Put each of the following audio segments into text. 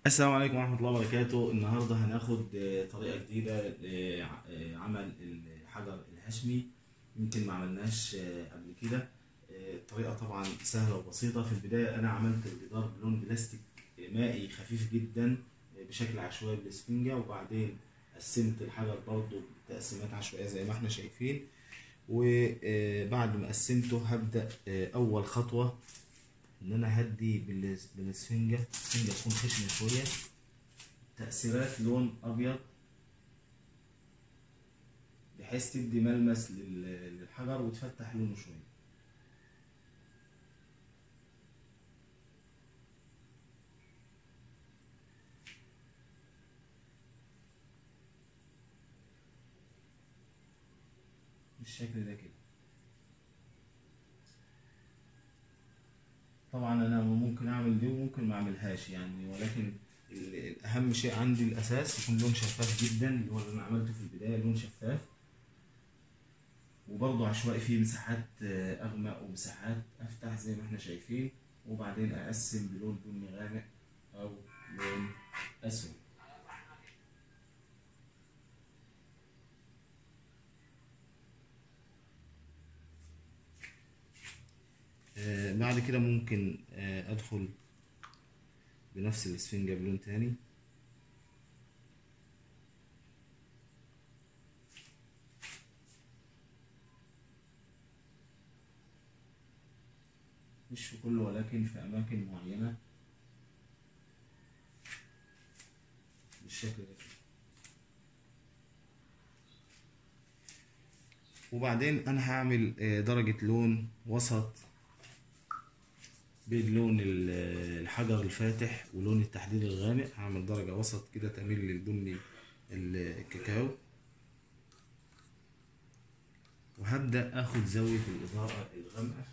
السلام عليكم ورحمة الله وبركاته النهاردة هناخد آه، طريقة جديدة لعمل الحجر الهشمي يمكن ما عملناش آه، قبل كده آه، الطريقة طبعا سهلة وبسيطة في البداية أنا عملت الجدار بلون بلاستيك مائي خفيف جدا آه، بشكل عشوائي بالاسفنجة وبعدين قسمت الحجر برضو بتقسيمات عشوائية زي ما احنا شايفين وبعد ما قسمته هبدأ آه، أول خطوة ان انا هدي بالس- بالاسفنجة الاسفنجة تكون خشنة شوية تأثيرات لون ابيض بحيث تدي ملمس لل- للحجر وتفتح لونه شوية بالشكل ده كده طبعا انا ممكن اعمل دي وممكن ما اعملهاش يعني ولكن ال- الاهم شيء عندي الاساس يكون لون شفاف جدا اللي هو اللي انا عملته في البدايه لون شفاف وبرضه عشوائي فيه مساحات آه، اغمق ومساحات افتح زي ما احنا شايفين وبعدين اقسم بلون بني غامق او لون اسود آه، بعد كده ممكن آه، ادخل بنفس الاسفنجة بلون تاني مش في كله ولكن في أماكن معينة بالشكل ده كده. وبعدين أنا هعمل آه، درجة لون وسط بين لون ال- الحجر الفاتح ولون التحديد الغامق هعمل درجة وسط كده تميل للبني الكاكاو وهبدأ اخد زاوية الإضاءة الغامقة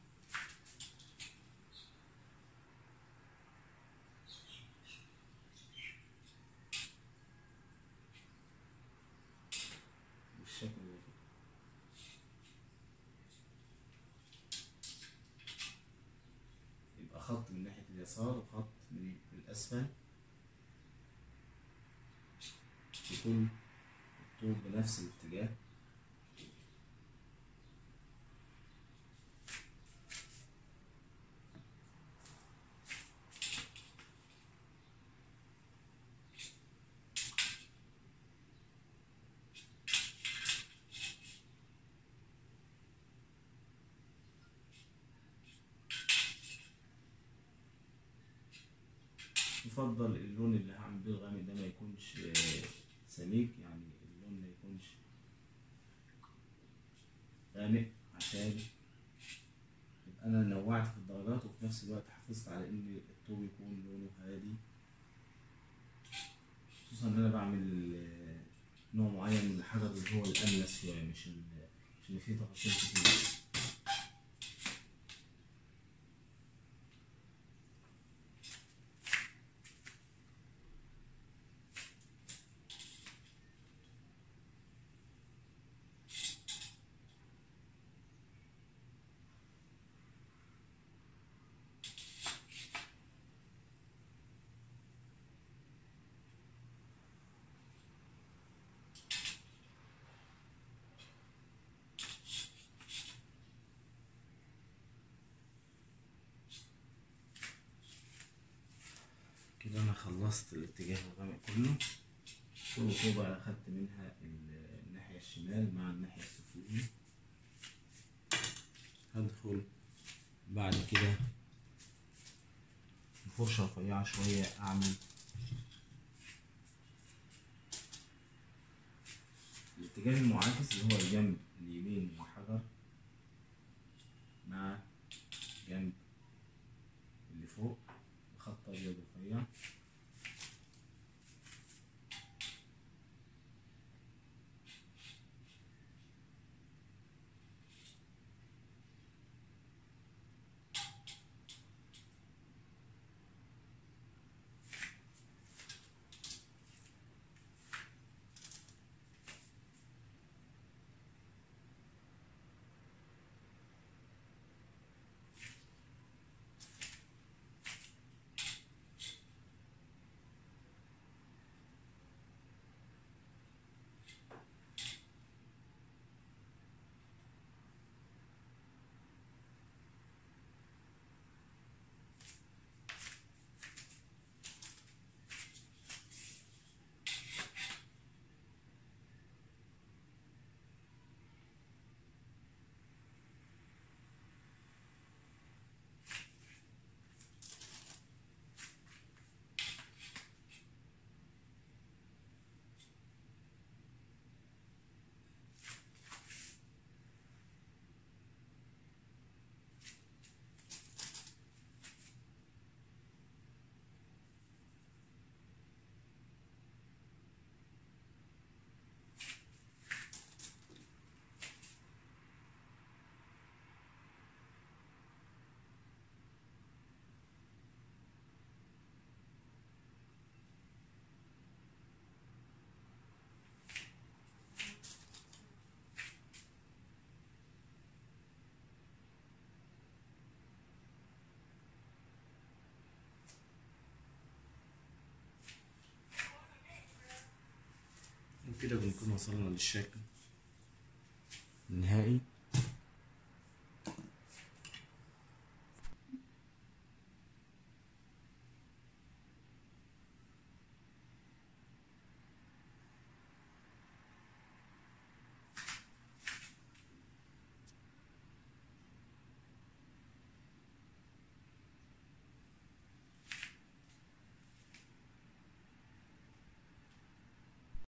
بالشكل ده كده. يبقى خط من ناحية اليسار وخط من الأسفل يكون الطول بنفس الاتجاه يفضل اللون اللي هعمل بيه الغامق ده ما يكونش آه، سميك يعني اللون ما يكونش غامق عشان يبقى انا نوعت في الدرجات وفي نفس الوقت حافظت على ان الطوب يكون لونه هادي خصوصا ان انا بعمل آه، نوع معين من الحجر اللي هو الاملس شويه مش ال- مش اللي فيه تفاصيل كتير كده انا خلصت الاتجاه الغامق كله كل طوبة اخدت منها ال- الناحية الشمال مع الناحية السفلية هدخل بعد كده بفرشة رفيعة شوية اعمل الاتجاه المعاكس اللي هو الجنب اليمين مع حجر مع جنب اللي فوق بخط ابيض رفيع وبكده بنكون وصلنا للشكل النهائي